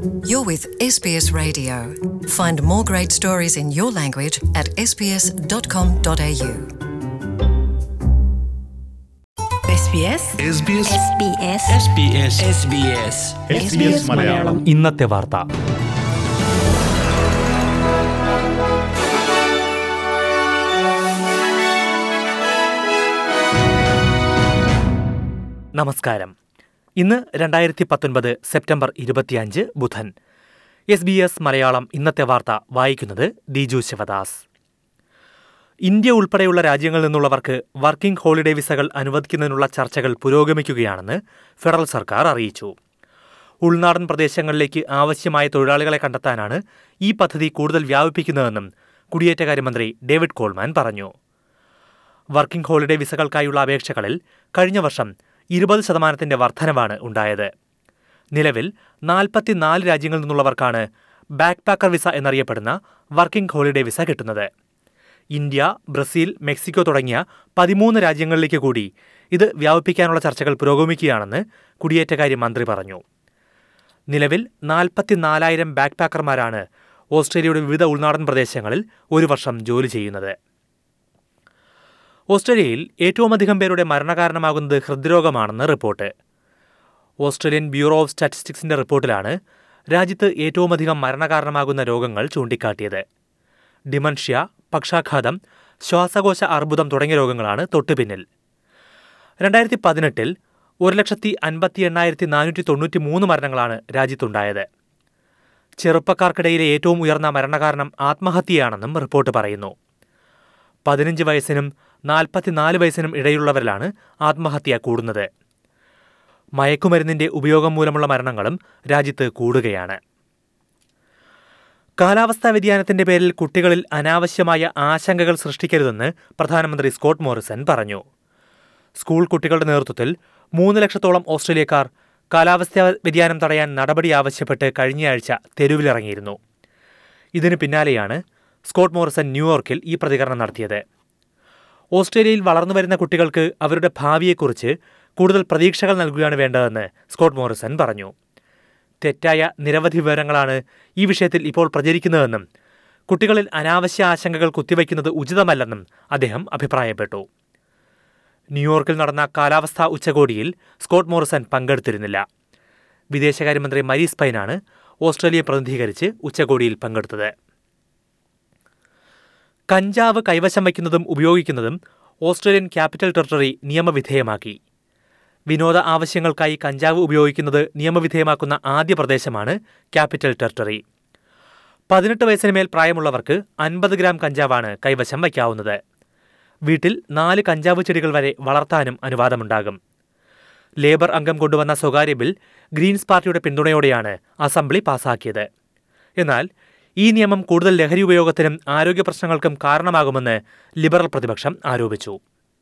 You're with SBS Radio. Find more great stories in your language at sbs.com.au. SBS SBS SBS SBS SBS SBS Malayalam ഇന്നത്തെ വാർത്ത നമസ്കാരം ഇന്ന് രണ്ടായിരത്തി പത്തൊൻപത് September ഇരുപത്തിയഞ്ച് ബുധൻ എസ് ബി എസ് മലയാളം ഇന്നത്തെ വാർത്ത വായിക്കുന്നത് ദിജു ശിവദാസ് ഇന്ത്യ ഉൾപ്പെടെയുള്ള രാജ്യങ്ങളിൽ നിന്നുള്ളവർക്ക് വർക്കിംഗ് ഹോളിഡേ വിസകൾ അനുവദിക്കുന്നതിനുള്ള ചർച്ചകൾ പുരോഗമിക്കുകയാണെന്ന് ഫെഡറൽ സർക്കാർ അറിയിച്ചു ഉൾനാടൻ പ്രദേശങ്ങളിലേക്ക് ആവശ്യമായ തൊഴിലാളികളെ കണ്ടെത്താനാണ് ഈ പദ്ധതി കൂടുതൽ വ്യാപിപ്പിക്കുന്നതെന്നും കുടിയേറ്റകാര്യമന്ത്രി ഡേവിഡ് കോൾമാൻ പറഞ്ഞു വർക്കിംഗ് ഹോളിഡേ വിസകൾക്കായുള്ള അപേക്ഷകളിൽ കഴിഞ്ഞ വർഷം ഇരുപത് ശതമാനത്തിന്റെ വർധനവാണ് ഉണ്ടായത് നിലവിൽ നാൽപ്പത്തിനാല് രാജ്യങ്ങളിൽ നിന്നുള്ളവർക്കാണ് ബാക്ക് പാക്കർ വിസ എന്നറിയപ്പെടുന്ന വർക്കിംഗ് ഹോളിഡേ വിസ കിട്ടുന്നത് ഇന്ത്യ ബ്രസീൽ മെക്സിക്കോ തുടങ്ങിയ പതിമൂന്ന് രാജ്യങ്ങളിലേക്ക് കൂടി ഇത് വ്യാപിപ്പിക്കാനുള്ള ചർച്ചകൾ പുരോഗമിക്കുകയാണെന്ന് കുടിയേറ്റകാര്യ മന്ത്രി പറഞ്ഞു നിലവിൽ നാൽപ്പത്തിനാലായിരം ബാക്ക് പാക്കർമാരാണ് ഓസ്ട്രേലിയയുടെ വിവിധ ഉൾനാടൻ പ്രദേശങ്ങളിൽ ഒരു വർഷം ജോലി ചെയ്യുന്നത് ഓസ്ട്രേലിയയിൽ ഏറ്റവും അധികം പേരുടെ മരണകാരണമാകുന്നത് ഹൃദ്രോഗമാണെന്ന് റിപ്പോർട്ട് ഓസ്ട്രേലിയൻ ബ്യൂറോ ഓഫ് സ്റ്റാറ്റിസ്റ്റിക്സിന്റെ റിപ്പോർട്ടിലാണ് രാജ്യത്ത് ഏറ്റവും അധികം മരണകാരണമാകുന്ന രോഗങ്ങൾ ചൂണ്ടിക്കാട്ടിയത് ഡിമൻഷ്യ പക്ഷാഘാതം ശ്വാസകോശ അർബുദം തുടങ്ങിയ രോഗങ്ങളാണ് തൊട്ടുപിന്നിൽ രണ്ടായിരത്തി പതിനെട്ടിൽ ഒരു ലക്ഷത്തി അൻപത്തി എണ്ണായിരത്തി നാനൂറ്റി തൊണ്ണൂറ്റി മൂന്ന് മരണങ്ങളാണ് രാജ്യത്തുണ്ടായത് ചെറുപ്പക്കാർക്കിടയിലെ ഏറ്റവും ഉയർന്ന മരണകാരണം ആത്മഹത്യയാണെന്നും റിപ്പോർട്ട് പറയുന്നു പതിനഞ്ച് വയസ്സിനും നാൽപ്പത്തിനാല് വയസ്സിനും ഇടയിലുള്ളവരിലാണ് ആത്മഹത്യ കൂടുന്നത് മയക്കുമരുന്നിന്റെ ഉപയോഗം മൂലമുള്ള മരണങ്ങളും രാജ്യത്ത് കൂടുകയാണ് കാലാവസ്ഥാ വ്യതിയാനത്തിന്റെ പേരിൽ കുട്ടികളിൽ അനാവശ്യമായ ആശങ്കകൾ സൃഷ്ടിക്കരുതെന്ന് പ്രധാനമന്ത്രി സ്കോട്ട് മോറിസൺ പറഞ്ഞു സ്കൂൾ കുട്ടികളുടെ നേതൃത്വത്തിൽ മൂന്ന് ലക്ഷത്തോളം ഓസ്ട്രേലിയക്കാർ കാലാവസ്ഥാ വ്യതിയാനം തടയാൻ നടപടി ആവശ്യപ്പെട്ട് കഴിഞ്ഞയാഴ്ച തെരുവിലിറങ്ങിയിരുന്നു ഇതിനു പിന്നാലെയാണ് സ്കോട്ട് മോറിസൺ ന്യൂയോർക്കിൽ ഈ പ്രതികരണം നടത്തിയത് ഓസ്ട്രേലിയയിൽ വളർന്നുവരുന്ന കുട്ടികൾക്ക് അവരുടെ ഭാവിയെക്കുറിച്ച് കൂടുതൽ പ്രതീക്ഷകൾ നൽകുകയാണ് വേണ്ടതെന്ന് സ്കോട്ട് മോറിസൺ പറഞ്ഞു തെറ്റായ നിരവധി വിവരങ്ങളാണ് ഈ വിഷയത്തിൽ ഇപ്പോൾ പ്രചരിക്കുന്നതെന്നും കുട്ടികളിൽ അനാവശ്യ ആശങ്കകൾ കുത്തിവയ്ക്കുന്നത് ഉചിതമല്ലെന്നും അദ്ദേഹം അഭിപ്രായപ്പെട്ടു ന്യൂയോർക്കിൽ നടന്ന കാലാവസ്ഥാ ഉച്ചകോടിയിൽ സ്കോട്ട് മോറിസൺ പങ്കെടുത്തിരുന്നില്ല വിദേശകാര്യമന്ത്രി മരീസ് പൈനാണ് ഓസ്ട്രേലിയയെ പ്രതിനിധീകരിച്ച് ഉച്ചകോടിയിൽ പങ്കെടുത്തത് കഞ്ചാവ് കൈവശം വയ്ക്കുന്നതും ഉപയോഗിക്കുന്നതും ഓസ്ട്രേലിയൻ ക്യാപിറ്റൽ ടെറിട്ടറി നിയമവിധേയമാക്കി വിനോദ ആവശ്യങ്ങൾക്കായി കഞ്ചാവ് ഉപയോഗിക്കുന്നത് നിയമവിധേയമാക്കുന്ന ആദ്യ പ്രദേശമാണ് ക്യാപിറ്റൽ ടെറിട്ടറി പതിനെട്ട് വയസ്സിന് മേൽ പ്രായമുള്ളവർക്ക് അൻപത് ഗ്രാം കഞ്ചാവാണ് കൈവശം വയ്ക്കാവുന്നത് വീട്ടിൽ നാല് കഞ്ചാവ് ചെടികൾ വരെ വളർത്താനും അനുവാദമുണ്ടാകും ലേബർ അംഗം കൊണ്ടുവന്ന സ്വകാര്യ ബിൽ ഗ്രീൻസ് പാർട്ടിയുടെ പിന്തുണയോടെയാണ് അസംബ്ലി പാസാക്കിയത് എന്നാൽ ഈ നിയമം കൂടുതൽ ലഹരി ഉപയോഗത്തിനും ആരോഗ്യ പ്രശ്നങ്ങൾക്കും കാരണമാകുമെന്ന് ലിബറൽ പ്രതിപക്ഷം ആരോപിച്ചു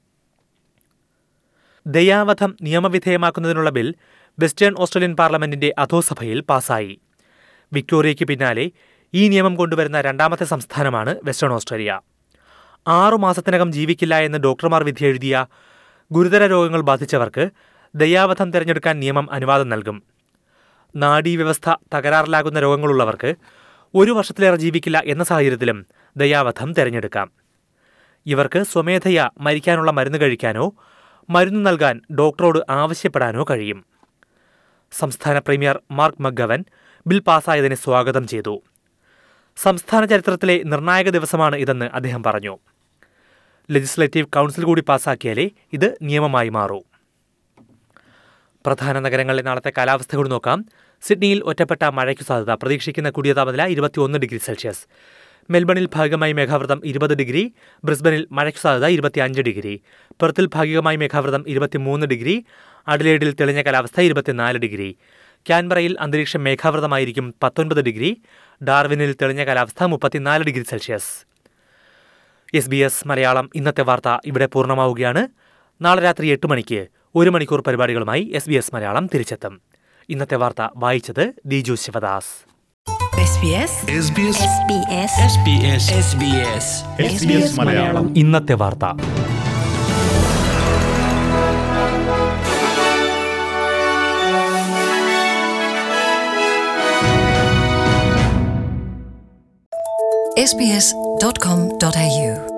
ദയാവധം നിയമവിധേയമാക്കുന്നതിനുള്ള ബിൽ വെസ്റ്റേൺ ഓസ്ട്രേലിയൻ പാർലമെന്റിന്റെ അധോസഭയിൽ പാസായി വിക്ടോറിയയ്ക്ക് പിന്നാലെ ഈ നിയമം കൊണ്ടുവരുന്ന രണ്ടാമത്തെ സംസ്ഥാനമാണ് വെസ്റ്റേൺ ഓസ്ട്രേലിയ ആറു മാസത്തിനകം ജീവിക്കില്ല എന്ന് ഡോക്ടർമാർ വിധി എഴുതിയ ഗുരുതര രോഗങ്ങൾ ബാധിച്ചവർക്ക് ദയാവധം തിരഞ്ഞെടുക്കാൻ നിയമം അനുവാദം നൽകും നാഡീവ്യവസ്ഥ തകരാറിലാകുന്ന രോഗങ്ങളുള്ളവർക്ക് ഒരു വർഷത്തിലേറെ ജീവിക്കില്ല എന്ന സാഹചര്യത്തിലും ദയാവധം തിരഞ്ഞെടുക്കാം ഇവർക്ക് സ്വമേധയാ മരിക്കാനുള്ള മരുന്ന് കഴിക്കാനോ മരുന്ന് നൽകാൻ ഡോക്ടറോട് ആവശ്യപ്പെടാനോ കഴിയും സംസ്ഥാന പ്രീമിയർ മാർക്ക് മഗവൻ ബിൽ പാസ്സായതിനെ സ്വാഗതം ചെയ്തു സംസ്ഥാന ചരിത്രത്തിലെ നിർണായക ദിവസമാണ് ഇതെന്ന് അദ്ദേഹം പറഞ്ഞു ലെജിസ്ലേറ്റീവ് കൗൺസിൽ കൂടി പാസാക്കിയാലേ ഇത് നിയമമായി മാറൂ പ്രധാന നഗരങ്ങളിലെ നാളത്തെ കാലാവസ്ഥ കൂടി നോക്കാം സിഡ്നിയിൽ ഒറ്റപ്പെട്ട മഴയ്ക്കു സാധ്യത പ്രതീക്ഷിക്കുന്ന കൂടിയ താപനില ഇരുപത്തിയൊന്ന് ഡിഗ്രി സെൽഷ്യസ് മെൽബണിൽ ഭാഗികമായി മേഘാവൃതം ഇരുപത് ഡിഗ്രി ബ്രിസ്ബനിൽ മഴയ്ക്കു സാധ്യത ഇരുപത്തിയഞ്ച് ഡിഗ്രി പെർത്തിൽ ഭാഗികമായി മേഘാവൃതം ഇരുപത്തിമൂന്ന് ഡിഗ്രി അഡലേഡിൽ തെളിഞ്ഞ കാലാവസ്ഥ ഇരുപത്തിനാല് ഡിഗ്രി ക്യാൻബറയിൽ അന്തരീക്ഷം മേഘാവൃതമായിരിക്കും പത്തൊൻപത് ഡിഗ്രി ഡാർവിനിൽ തെളിഞ്ഞ കാലാവസ്ഥ മുപ്പത്തിനാല് degree Celsius S B S Malayalam ഇന്നത്തെ വാർത്ത ഇവിടെ പൂർണ്ണമാവുകയാണ് നാളെ രാത്രി എട്ട് മണിക്ക് ഒരു മണിക്കൂർ പരിപാടികളുമായി എസ് ബി എസ് മലയാളം തിരിച്ചെത്തും ഇന്നത്തെ വാർത്ത വായിച്ചത് Diju Sivadas SBS SBS SBS SBS SBS SBS Malayalam ഇന്നത്തെ വാർത്ത sbs.com.au